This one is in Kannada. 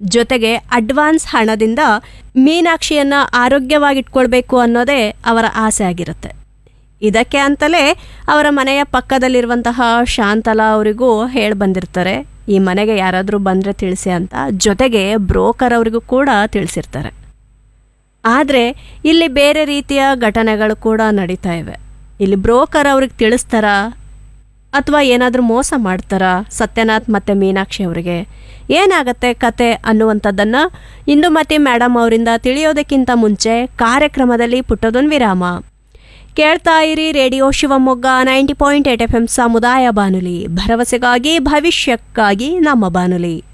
ಜೊತೆಗೆ ಅಡ್ವಾನ್ಸ್ ಹಣದಿಂದ ಮೀನಾಕ್ಷಿಯನ್ನ ಆರೋಗ್ಯವಾಗಿಟ್ಕೊಳ್ಬೇಕು ಅನ್ನೋದೇ ಅವರ ಆಸೆ ಆಗಿರುತ್ತೆ ಇದಕ್ಕೆ ಅಂತಲೇ ಅವರ ಮನೆಯ ಪಕ್ಕದಲ್ಲಿರುವಂತಹ ಶಾಂತಲಾ ಅವರಿಗೂ ಹೇಳಿ ಬಂದಿರ್ತಾರೆ ಈ ಮನೆಗೆ ಯಾರಾದರೂ ಬಂದರೆ ತಿಳಿಸಿ ಅಂತ ಜೊತೆಗೆ ಬ್ರೋಕರ್ ಅವರಿಗೂ ಕೂಡ ತಿಳಿಸಿರ್ತಾರೆ ಆದರೆ ಇಲ್ಲಿ ಬೇರೆ ರೀತಿಯ ಘಟನೆಗಳು ಕೂಡ ನಡೀತಾ ಇವೆ ಇಲ್ಲಿ ಬ್ರೋಕರ್ ಅವ್ರಿಗೆ ತಿಳಿಸ್ತಾರಾ ಅಥವಾ ಏನಾದರೂ ಮೋಸ ಮಾಡ್ತಾರಾ ಸತ್ಯನಾಥ್ ಮತ್ತು ಮೀನಾಕ್ಷಿ ಅವರಿಗೆ ಏನಾಗತ್ತೆ ಕತೆ ಅನ್ನುವಂಥದ್ದನ್ನು ಇಂದುಮತಿ ಮೇಡಮ್ ಅವರಿಂದ ತಿಳಿಯೋದಕ್ಕಿಂತ ಮುಂಚೆ ಕಾರ್ಯಕ್ರಮದಲ್ಲಿ ಪುಟ್ಟದೊಂದು ವಿರಾಮ ಕೇಳ್ತಾ ಇರಿ radio Shivamogga ninety point eight F M ಸಮುದಾಯ ಬಾನುಲಿ ಭರವಸೆಗಾಗಿ ಭವಿಷ್ಯಕ್ಕಾಗಿ ನಮ್ಮ ಬಾನುಲಿ